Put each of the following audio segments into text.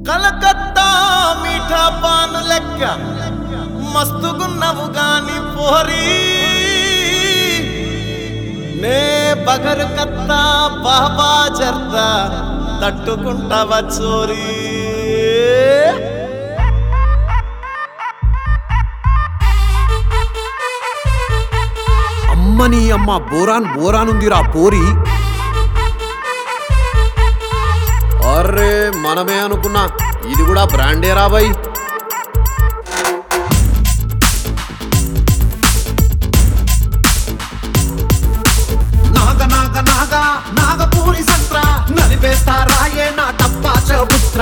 కలకత్తా మీఠా పాను లెక్క మస్తుగున్నవు గాని పోరి నే బగరు కత్తా బాబా జర్దా తట్టుకుంటావా చోరీ అమ్మని అమ్మ బోరాన్ బోరాన్ ఉందిరా పోరి అర్రే మనమే అనుకున్నా ఇది కూడా బ్రాండే రాబాయ్ నాగ నాగ నాగ నాగపూరి సంత్ర నలిపేస్తారాయే నా టప్పా చబుత్ర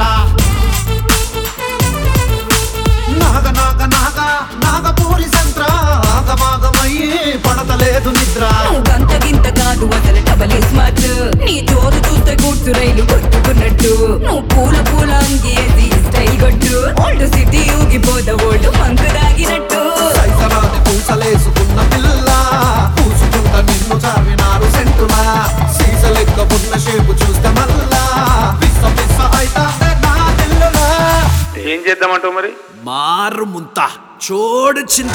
నాగ నాగ నాగ నాగపూరి సంత్ర ఆగమాగమయ్యి పడతలేదు నిద్ర నువ్వు గంత గింత కాదు అసలు డబల్ స్మార్ట్ నీ జోరు చూస్తే కూర్చు రైలు కొట్టుకున్నట్టు నువ్వు పూల పూల అంగేసి స్టైల్ కొట్టు ఓల్డ్ సిటీ ఊగిపోద ఓల్డ్ మంకు దాగినట్టు సైసరాని పూసలేసుకున్న పిల్ల పూసుకుంట నిన్ను చావినారు సెంటులా సీస లెక్క ఉన్న షేపు చూస్తే మల్లా పిస్స పిస్స అయితాందే నా దిల్లులా ఏం చేద్దామంటావు మరి మారు ముంత చోడు చింత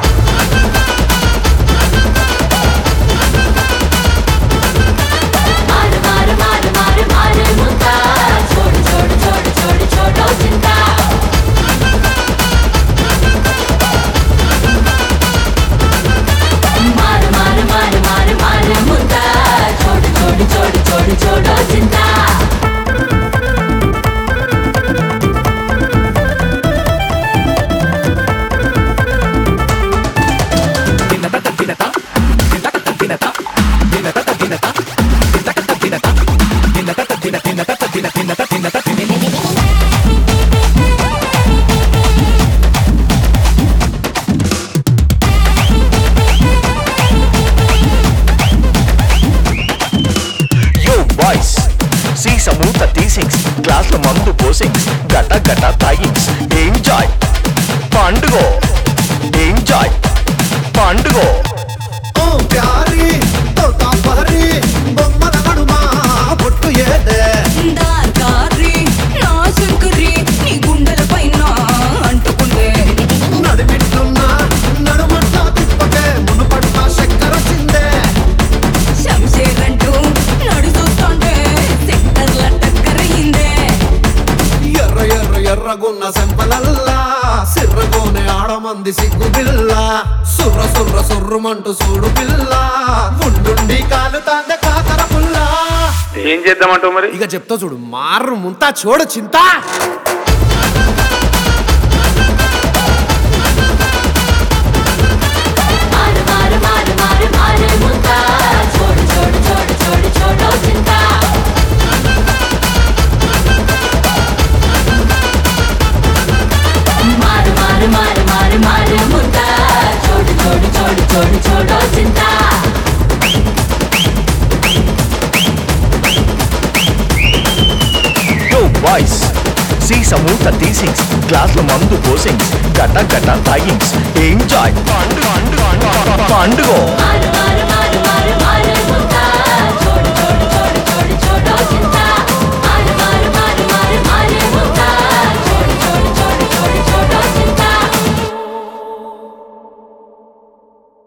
మారు మారు మారు మారు మారు ముద్ద చోడు చోడు చోడు చోడు చోడో చింత మారు మారు మారు మారు మారు ముద్ద చోడు చోడు చోడు చోడు చోడో చింత యో బాయ్స్ సీస మూత తీసింగ్స్ గ్లాసుల మందు పోసింగ్స్ గట గట తాగింగ్స్ ఎంజాయ్ పండుగ ఎంజాయ్ పండుగ ఓ ప్యారి తోతా పహరి బొమ్మల నడుమా బొట్టు ఏదే దార్కారి నా శంకరి నీ గుండెల పైన అంటుకుందే నడిమిట్టున్న నడుమంటా తిప్పకే మునుపట్ల చక్కెర చిందే శంషేర్ అంటూ నడుస్తుంటే సెక్టర్ల టక్కరయిందే ఎర్ర ఎర్ర ఎర్రగున్న సెంపలల్లా సిర్రగోనే ఆడమంది సిగ్గు పిల్ల సుర్ర సుర్ర సుర్రుమంటూ చూడు పిల్ల ఉండుండి కాలుతాందే కాకర పుల్ల ఏం చేద్దామంటావు మరి ఇక చెప్తా చూడు మారు ముంత చోడు చింత మారు మారు మారు మారు మారు ముద్ద చోడు చోడు చోడు చోడు చోడో చింత మారు మారు మారు మారు మారు ముద్ద చోడు చోడు చోడు చోడు చోడో చింత యో బాయ్స్ సీస మూత తీసింగ్స్ గ్లాసుల మందు పోసింగ్స్ గట గట తాగింగ్స్ ఎంజాయ్ పండుగ పండుగ మారు